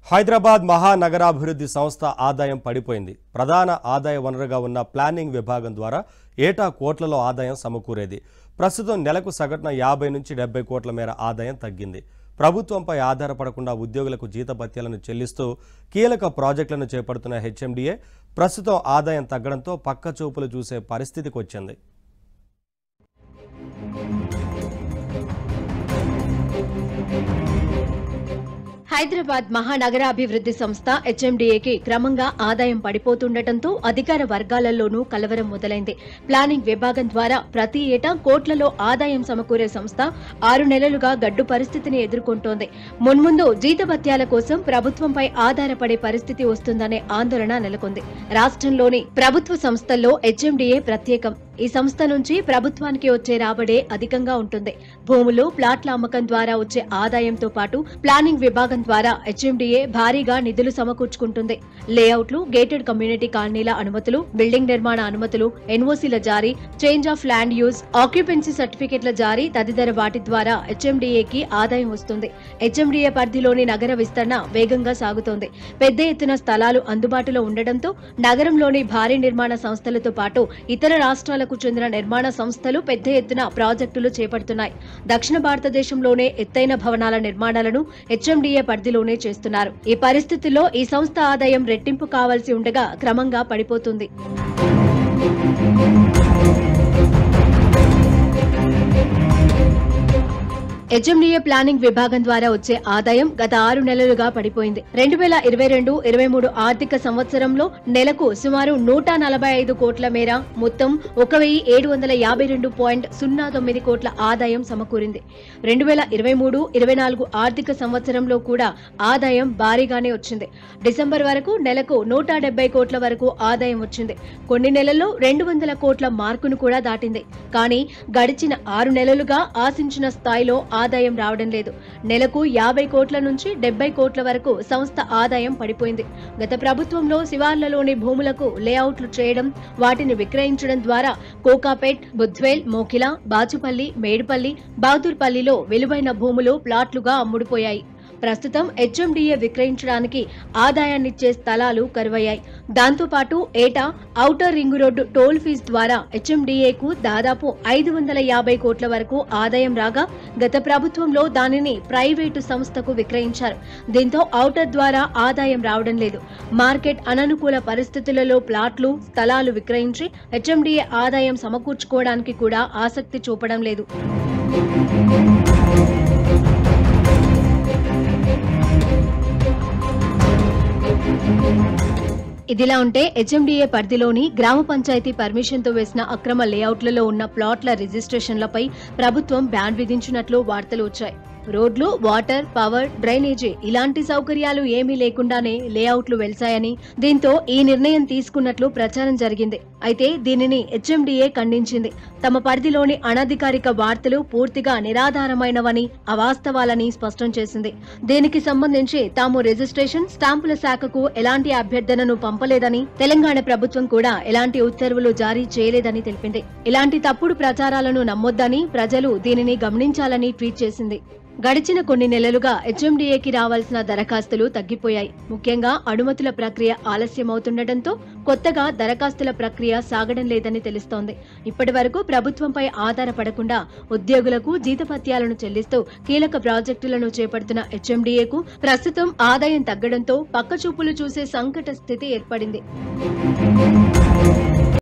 హైదరాబాద్ మహానగరాభివృద్ధి సంస్థ ఆదాయం పడిపోయింది ప్రధాన ఆదాయ వనరుగా ఉన్న ప్లానింగ్ విభాగం ద్వారా ఏటా కోట్లలో ఆదాయం సమకూరేది ప్రస్తుతం నెలకు సగటున యాభై నుంచి డెబ్బై కోట్ల మేర ఆదాయం తగ్గింది ప్రభుత్వంపై ఆధారపడకుండా ఉద్యోగులకు జీతభత్యాలను చెల్లిస్తూ కీలక ప్రాజెక్టులను చేపడుతున్న హెచ్ఎండిఏ ప్రస్తుతం ఆదాయం తగ్గడంతో పక్క చూపులు చూసే పరిస్థితికి వచ్చింది హైదరాబాద్ మహానగరాభివృద్ధి సంస్థ హెచ్ఎండిఏకి క్రమంగా ఆదాయం పడిపోతుండటంతో అధికార వర్గాలలోనూ కలవరం మొదలైంది ప్లానింగ్ విభాగం ద్వారా ప్రతి ఏటా కోట్లలో ఆదాయం సమకూరే సంస్థ ఆరు నెలలుగా గడ్డు పరిస్థితిని ఎదుర్కొంటోంది మున్ముందు జీతభత్యాల కోసం ప్రభుత్వంపై ఆధారపడే పరిస్థితి వస్తుందనే ఆందోళన నెలకొంది రాష్ట్రంలోని ప్రభుత్వ సంస్థల్లో హెచ్ఎండిఏ ప్రత్యేకం ఈ సంస్థ నుంచి ప్రభుత్వానికి వచ్చే రాబడే అధికంగా ఉంటుంది భూములు ప్లాట్ల అమ్మకం ద్వారా వచ్చే ఆదాయంతో పాటు ప్లానింగ్ విభాగం ద్వారా హెచ్ఎండిఏ భారీగా నిధులు సమకూర్చుకుంటుంది లేఅవుట్లు గేటెడ్ కమ్యూనిటీ కాలనీల అనుమతులు బిల్డింగ్ నిర్మాణ అనుమతులు ఎన్ఓసీల జారీ change of land use occupancy సర్టిఫికెట్ల జారీ తదితర వాటి ద్వారా హెచ్ఎండిఏకి ఆదాయం వస్తుంది హెచ్ఎండిఏ పరిధిలోని నగర విస్తరణ వేగంగా సాగుతోంది పెద్ద ఎత్తున స్థలాలు అందుబాటులో ఉండడంతో నగరంలోని భారీ నిర్మాణ సంస్థలతో పాటు ఇతర రాష్ట్రాలకు చెందిన నిర్మాణ సంస్థలు పెద్ద ఎత్తున ప్రాజెక్టులు చేపడుతున్నాయి దక్షిణ భారతదేశంలోనే ఎత్తైన భవనాల నిర్మాణాలను హెచ్ఎండిఏ పరిధిలోనే చేస్తున్నారు ఈ పరిస్థితుల్లో ఈ సంస్థ ఆదాయం రెట్టింపు కావాల్సి ఉండగా క్రమంగా పడిపోతుంది హెచ్ఎండిఏ ప్లానింగ్ విభాగం ద్వారా వచ్చే ఆదాయం గత ఆరు నెలలుగా పడిపోయింది రెండు వేల ఇరవై రెండు ఇరవై మూడు ఆర్థిక సంవత్సరంలో నెలకు సుమారు నూట నలభై ఐదు కోట్ల మేర మొత్తం ఒక వెయ్యి ఏడు వందల యాభై రెండు పాయింట్ సున్నా తొమ్మిది కోట్ల ఆదాయం సమకూరింది రెండు వేల ఇరవై మూడు ఇరవై నాలుగు ఆర్థిక సంవత్సరంలో కూడా ఆదాయం భారీగానే వచ్చింది డిసెంబర్ వరకు నెలకు నూట డెబ్బై కోట్ల వరకు ఆదాయం వచ్చింది కొన్ని నెలల్లో రెండు వందల కోట్ల మార్కును కూడా దాటింది కానీ గడిచిన ఆరు నెలలుగా ఆశించిన స్థాయిలో ఆదాయం రావడం లేదు నెలకు యాభై కోట్ల నుంచి డెబ్బై కోట్ల వరకు సంస్థ ఆదాయం పడిపోయింది గత ప్రభుత్వంలో శివార్లలోని భూములకు లేఅవుట్లు చేయడం వాటిని విక్రయించడం ద్వారా కోకాపేట్ బుద్వేల్ మోకిల బాచుపల్లి మేడిపల్లి బహదూర్పల్లిలో విలువైన భూములు ప్లాట్లుగా అమ్ముడుపోయాయి ప్రస్తుతం హెచ్ఎండిఏ విక్రయించడానికి ఆదాయాన్నిచ్చే స్థలాలు కరువయ్యాయి దాంతోపాటు ఏటా outer ring road toll fee ద్వారా హెచ్ఎండిఏకు దాదాపు ఐదు వందల యాభై కోట్ల వరకు ఆదాయం రాగా గత ప్రభుత్వంలో దానిని ప్రైవేటు సంస్థకు విక్రయించారు దీంతో ఔటర్ ద్వారా ఆదాయం రావడం లేదు మార్కెట్ అననుకూల పరిస్థితులలో ప్లాట్లు స్థలాలు విక్రయించి హెచ్ఎండిఏ ఆదాయం సమకూర్చుకోవడానికి కూడా ఆసక్తి చూపడం లేదు ఇదిలా ఉంటే హెచ్ఎండిఏ పరిధిలోని గ్రామ పంచాయతీ పర్మిషన్తో వేసిన అక్రమ లేఅవుట్లలో ఉన్న ప్లాట్ల రిజిస్ట్రేషన్లపై ప్రభుత్వం బ్యాన్ విధించినట్లు వార్తలు వచ్చాయి రోడ్లు వాటర్ పవర్ డ్రైనేజీ ఇలాంటి సౌకర్యాలు ఏమీ లేకుండానే లేఅవుట్లు వెలిసాయని దీంతో ఈ నిర్ణయం తీసుకున్నట్లు ప్రచారం జరిగింది అయితే దీనిని హెచ్ఎండిఏ ఖండించింది తమ పరిధిలోని అనధికారిక వార్తలు పూర్తిగా నిరాధారమైనవని అవాస్తవాలని స్పష్టం చేసింది దీనికి సంబంధించి తాము రిజిస్ట్రేషన్ స్టాంపుల శాఖకు ఎలాంటి అభ్యర్థనను పంపలేదని తెలంగాణ ప్రభుత్వం కూడా ఎలాంటి ఉత్తర్వులు జారీ చేయలేదని తెలిపింది ఇలాంటి తప్పుడు ప్రచారాలను నమ్మొద్దని ప్రజలు దీనిని గమనించాలని ట్వీట్ చేసింది గడిచిన కొన్ని నెలలుగా హెచ్ఎండిఏకి రావాల్సిన దరఖాస్తులు తగ్గిపోయాయి ముఖ్యంగా అనుమతుల ప్రక్రియ ఆలస్యమవుతుండటంతో కొత్తగా దరఖాస్తుల ప్రక్రియ సాగడం లేదని తెలుస్తోంది ఇప్పటి వరకు ప్రభుత్వంపై ఆధారపడకుండా ఉద్యోగులకు జీతభత్యాలను చెల్లిస్తూ కీలక ప్రాజెక్టులను చేపడుతున్న హెచ్ఎండిఏకు ప్రస్తుతం ఆదాయం తగ్గడంతో పక్కచూపులు చూసే సంకట స్థితి ఏర్పడింది